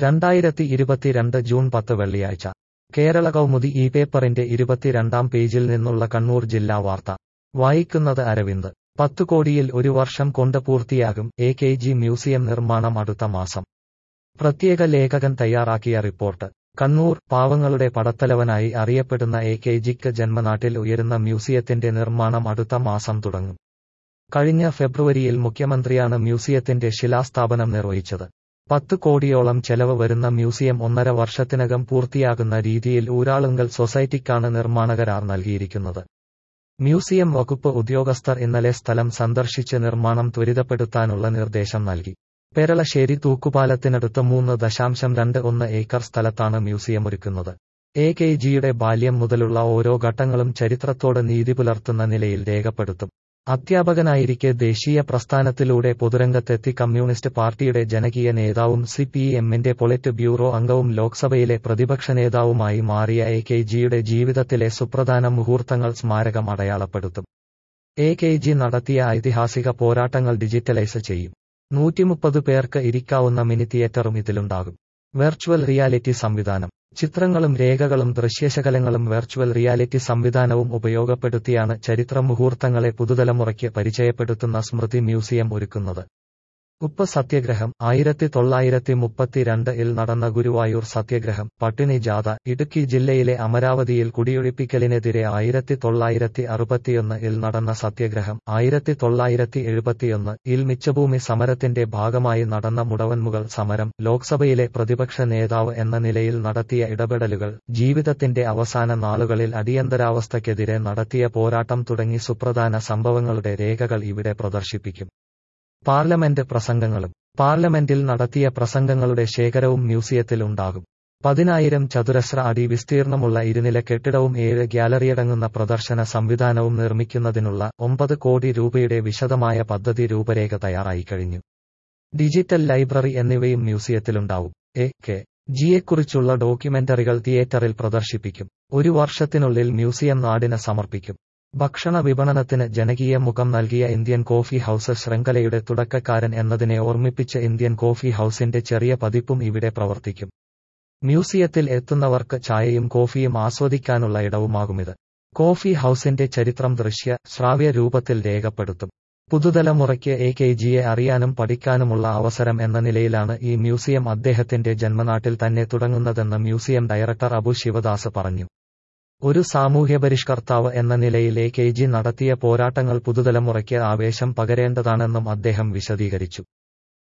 രണ്ടായിരത്തി ഇരുപത്തിരണ്ട് ജൂൺ പത്ത് വെള്ളിയാഴ്ച കേരള കൗമുദി ഈ പേപ്പറിന്റെ ഇരുപത്തിരണ്ടാം പേജിൽ നിന്നുള്ള കണ്ണൂർ ജില്ലാ വാർത്ത വായിക്കുന്നത് അരവിന്ദ് പത്തു കോടിയിൽ ഒരു വർഷം കൊണ്ട് പൂർത്തിയാകും എ കെ ജി മ്യൂസിയം നിർമ്മാണം അടുത്ത മാസം പ്രത്യേക ലേഖകൻ തയ്യാറാക്കിയ റിപ്പോർട്ട് കണ്ണൂർ പാവങ്ങളുടെ പടത്തലവനായി അറിയപ്പെടുന്ന എ കെ ജിക്ക് ജന്മനാട്ടിൽ ഉയരുന്ന മ്യൂസിയത്തിന്റെ നിർമ്മാണം അടുത്ത മാസം തുടങ്ങും കഴിഞ്ഞ ഫെബ്രുവരിയിൽ മുഖ്യമന്ത്രിയാണ് മ്യൂസിയത്തിന്റെ ശിലാസ്ഥാപനം നിർവഹിച്ചത് പത്ത് കോടിയോളം ചെലവ് വരുന്ന മ്യൂസിയം ഒന്നര വർഷത്തിനകം പൂർത്തിയാകുന്ന രീതിയിൽ ഊരാളുങ്കൽ സൊസൈറ്റിക്കാണ് നിർമ്മാണ കരാർ നൽകിയിരിക്കുന്നത് മ്യൂസിയം വകുപ്പ് ഉദ്യോഗസ്ഥർ ഇന്നലെ സ്ഥലം സന്ദർശിച്ച് നിർമ്മാണം ത്വരിതപ്പെടുത്താനുള്ള നിർദ്ദേശം നൽകി പെരളശ്ശേരി തൂക്കുപാലത്തിനടുത്ത് മൂന്ന് ദശാംശം രണ്ട് ഒന്ന് ഏക്കർ സ്ഥലത്താണ് മ്യൂസിയം ഒരുക്കുന്നത് എ കെ ജിയുടെ ബാല്യം മുതലുള്ള ഓരോ ഘട്ടങ്ങളും ചരിത്രത്തോട് നീതി പുലർത്തുന്ന നിലയിൽ രേഖപ്പെടുത്തും അധ്യാപകനായിരിക്കെ ദേശീയ പ്രസ്ഥാനത്തിലൂടെ പൊതുരംഗത്തെത്തി കമ്മ്യൂണിസ്റ്റ് പാർട്ടിയുടെ ജനകീയ നേതാവും സി പി എമ്മിന്റെ പൊളിറ്റ് ബ്യൂറോ അംഗവും ലോക്സഭയിലെ പ്രതിപക്ഷ നേതാവുമായി മാറിയ എ കെ ജിയുടെ ജീവിതത്തിലെ സുപ്രധാന മുഹൂർത്തങ്ങൾ സ്മാരകം അടയാളപ്പെടുത്തും എ കെ ജി നടത്തിയ ഐതിഹാസിക പോരാട്ടങ്ങൾ ഡിജിറ്റലൈസ് ചെയ്യും നൂറ്റിമുപ്പത് പേർക്ക് ഇരിക്കാവുന്ന മിനി തിയേറ്ററും ഇതിലുണ്ടാകും വെർച്വൽ റിയാലിറ്റി സംവിധാനം ചിത്രങ്ങളും രേഖകളും ദൃശ്യശകലങ്ങളും വെർച്വൽ റിയാലിറ്റി സംവിധാനവും ഉപയോഗപ്പെടുത്തിയാണ് ചരിത്ര മുഹൂർത്തങ്ങളെ പുതുതലമുറയ്ക്ക് പരിചയപ്പെടുത്തുന്ന സ്മൃതി മ്യൂസിയം ഒരുക്കുന്നത് ഉപ്പ് സത്യഗ്രഹം ആയിരത്തി തൊള്ളായിരത്തി മുപ്പത്തിരണ്ട് ഇൽ നടന്ന ഗുരുവായൂർ സത്യഗ്രഹം പട്ടിണി ജാഥ ഇടുക്കി ജില്ലയിലെ അമരാവതിയിൽ കുടിയൊഴിപ്പിക്കലിനെതിരെ ആയിരത്തി തൊള്ളായിരത്തി അറുപത്തിയൊന്ന് ഇൽ നടന്ന സത്യഗ്രഹം ആയിരത്തി തൊള്ളായിരത്തി എഴുപത്തിയൊന്ന് ഇൽ മിച്ചഭൂമി സമരത്തിന്റെ ഭാഗമായി നടന്ന മുടവൻമുകൾ സമരം ലോക്സഭയിലെ പ്രതിപക്ഷ നേതാവ് എന്ന നിലയിൽ നടത്തിയ ഇടപെടലുകൾ ജീവിതത്തിന്റെ അവസാന നാളുകളിൽ അടിയന്തരാവസ്ഥയ്ക്കെതിരെ നടത്തിയ പോരാട്ടം തുടങ്ങി സുപ്രധാന സംഭവങ്ങളുടെ രേഖകൾ ഇവിടെ പ്രദർശിപ്പിക്കും പാർലമെന്റ് പ്രസംഗങ്ങളും പാർലമെന്റിൽ നടത്തിയ പ്രസംഗങ്ങളുടെ ശേഖരവും മ്യൂസിയത്തിൽ ഉണ്ടാകും പതിനായിരം ചതുരശ്ര അടി വിസ്തീർണമുള്ള ഇരുനില കെട്ടിടവും ഏഴ് ഗ്യാലറിയടങ്ങുന്ന പ്രദർശന സംവിധാനവും നിർമ്മിക്കുന്നതിനുള്ള ഒമ്പത് കോടി രൂപയുടെ വിശദമായ പദ്ധതി രൂപരേഖ തയ്യാറായി കഴിഞ്ഞു ഡിജിറ്റൽ ലൈബ്രറി എന്നിവയും മ്യൂസിയത്തിലുണ്ടാവും എ കെ ജിയെക്കുറിച്ചുള്ള ഡോക്യുമെന്ററികൾ തിയേറ്ററിൽ പ്രദർശിപ്പിക്കും ഒരു വർഷത്തിനുള്ളിൽ മ്യൂസിയം നാടിന് സമർപ്പിക്കും ഭക്ഷണ വിപണനത്തിന് ജനകീയ മുഖം നൽകിയ ഇന്ത്യൻ കോഫി ഹൌസ് ശൃംഖലയുടെ തുടക്കക്കാരൻ എന്നതിനെ ഓർമ്മിപ്പിച്ച് ഇന്ത്യൻ കോഫി ഹൌസിന്റെ ചെറിയ പതിപ്പും ഇവിടെ പ്രവർത്തിക്കും മ്യൂസിയത്തിൽ എത്തുന്നവർക്ക് ചായയും കോഫിയും ആസ്വദിക്കാനുള്ള ഇടവുമാകുമിത് കോഫി ഹൌസിന്റെ ചരിത്രം ദൃശ്യ ശ്രാവ്യ രൂപത്തിൽ രേഖപ്പെടുത്തും പുതുതലമുറയ്ക്ക് എ കെ ജിയെ അറിയാനും പഠിക്കാനുമുള്ള അവസരം എന്ന നിലയിലാണ് ഈ മ്യൂസിയം അദ്ദേഹത്തിന്റെ ജന്മനാട്ടിൽ തന്നെ തുടങ്ങുന്നതെന്ന് മ്യൂസിയം ഡയറക്ടർ അബു ശിവദാസ് പറഞ്ഞു ഒരു സാമൂഹ്യപരിഷ്കർത്താവ് എന്ന നിലയിൽ എ കെ ജി നടത്തിയ പോരാട്ടങ്ങൾ പുതുതലമുറയ്ക്ക് ആവേശം പകരേണ്ടതാണെന്നും അദ്ദേഹം വിശദീകരിച്ചു